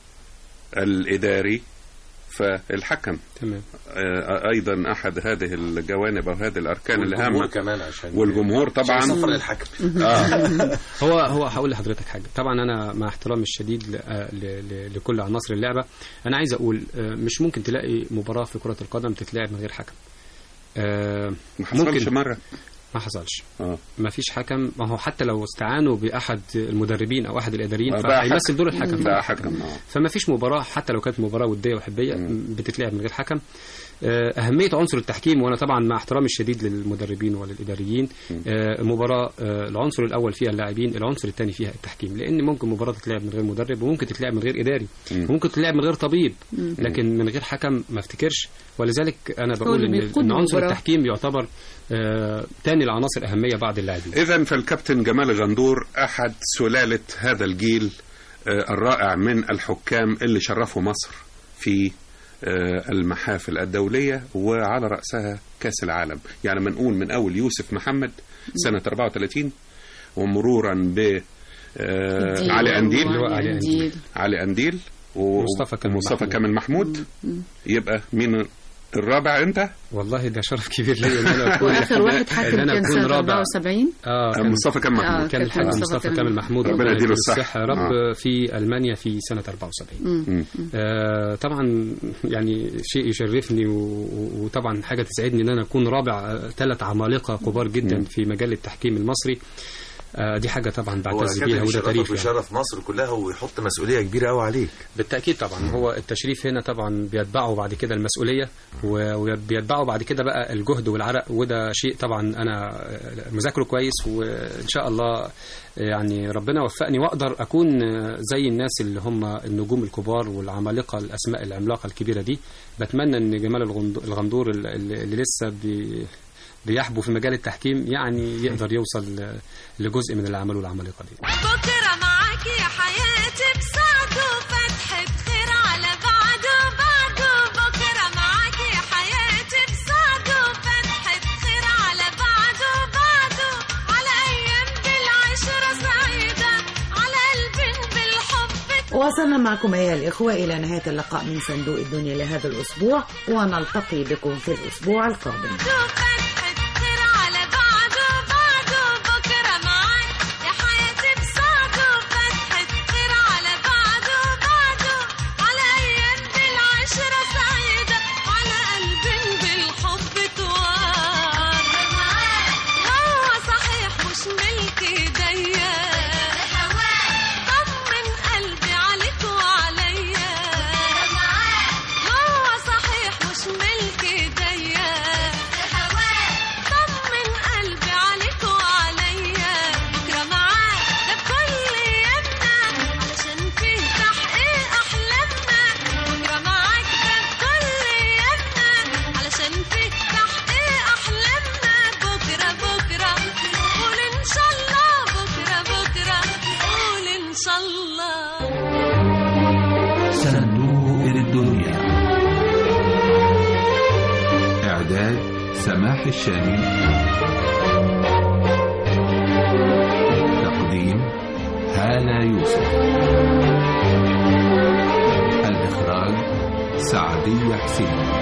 الاداري فالحكم تمام آه، ايضا احد هذه الجوانب او هذه الاركان والجمهور الهامه كمان عشان والجمهور طبعا عشان يصفر للحكم آه. هو هو هقول لحضرتك حاجه طبعا انا مع احترامي الشديد ل- ل- ل- لكل عناصر اللعبه انا عايز اقول آه، مش ممكن تلاقي مباراه في كره القدم تتلعب من غير حكم آه، ما حصلش مره ما حصلش اه ما فيش حكم ما هو حتى لو استعانوا باحد المدربين او احد الاداريين آه، بقى فهيمثل حكم. دور الحكم بقى حكم اه فما فيش مباراة حتى لو كانت مباراة ودية وحبية بتتلعب من غير حكم آه، أهمية عنصر التحكيم وأنا طبعا مع احترامي الشديد للمدربين وللإداريين آه، مباراة آه، العنصر الأول فيها اللاعبين العنصر الثاني فيها التحكيم لأن ممكن مباراة تتلعب من غير مدرب وممكن تتلعب من غير إداري وممكن تتلعب من غير طبيب مم. لكن من غير حكم ما افتكرش ولذلك أنا بقول اللي إن, بيقود إن عنصر المباراة. التحكيم يعتبر آه، تاني العناصر أهمية بعد اللاعبين اذا فالكابتن جمال غندور احد سلاله هذا الجيل آه، الرائع من الحكام اللي شرفوا مصر في آه، المحافل الدوليه وعلى راسها كاس العالم يعني منقول من اول يوسف محمد سنه 34 ومرورا ب آه، الديل علي انديل وعلي أنديل. علي انديل و- مصطفى كامل ومصطفى محمود. كامل محمود مم. يبقى مين الرابع انت والله ده شرف كبير ليا ان انا اكون واخر واحد حاكم إن أنا كان أكون سنه رابع 74 اه كان مصطفى كان محمود. آه، كان الحاج كان مصطفى مصطفى كامل محمود ربنا يديله الصحة. الصحة يا رب آه. في ألمانيا في سنة 74 مم. آه طبعا يعني شيء يشرفني و- و- وطبعا حاجة تسعدني ان انا اكون رابع ثلاث عمالقة كبار جدا في مجال التحكيم المصري آه دي حاجة طبعا هو بعتز كابتن بيها وده يشرفك تاريخ يعني. ويشرف مصر كلها ويحط مسؤوليه كبيره قوي عليك بالتأكيد طبعا هو التشريف هنا طبعا بيتبعه بعد كده المسؤولية و- وبيتبعه بعد كده بقى الجهد والعرق وده شيء طبعا أنا مذاكره كويس وإن شاء الله يعني ربنا وفقني وأقدر أكون زي الناس اللي هم النجوم الكبار والعمالقة الأسماء العملاقة الكبيرة دي بتمنى إن جمال الغند- الغندور اللي اللي لسه بي بيحبو في مجال التحكيم يعني يقدر يوصل لجزء من اللي عمله العمالقة دي بكرة معاك يا حياتي بسعد وفتحة خير على بعده بعده بكرة معاك يا حياتي بسعد وفتحة خير على بعده بعده على أيام بالعشرة سعيدة على قلب بالحب وصلنا معكم أيها الإخوة إلى نهاية اللقاء من صندوق الدنيا لهذا الأسبوع ونلتقي بكم في الأسبوع القادم خير على بعده بعده بكرة معاك يا حياتي بسعد وفتحة خير على بعده بعده على أيام بالعشرة سعيدة على قلب بالحب توار هو صحيح مش ملك ايديا طمن قلبي عليك وعليا هو صحيح مش ملك ايديا طمن قلبي عليك وعليا بكره معاك ده بكل ايامنا علشان فيه تحقيق احلامنا بكره معاك ده بكل ايامنا علشان فيه تحقيق احلامنا بكره بكره قول ان شاء الله بكره بكره قول ان شاء الله صندوق الدنيا إعداد سماح الشامي تقديم هالة يوسف الإخراج سعدية حسين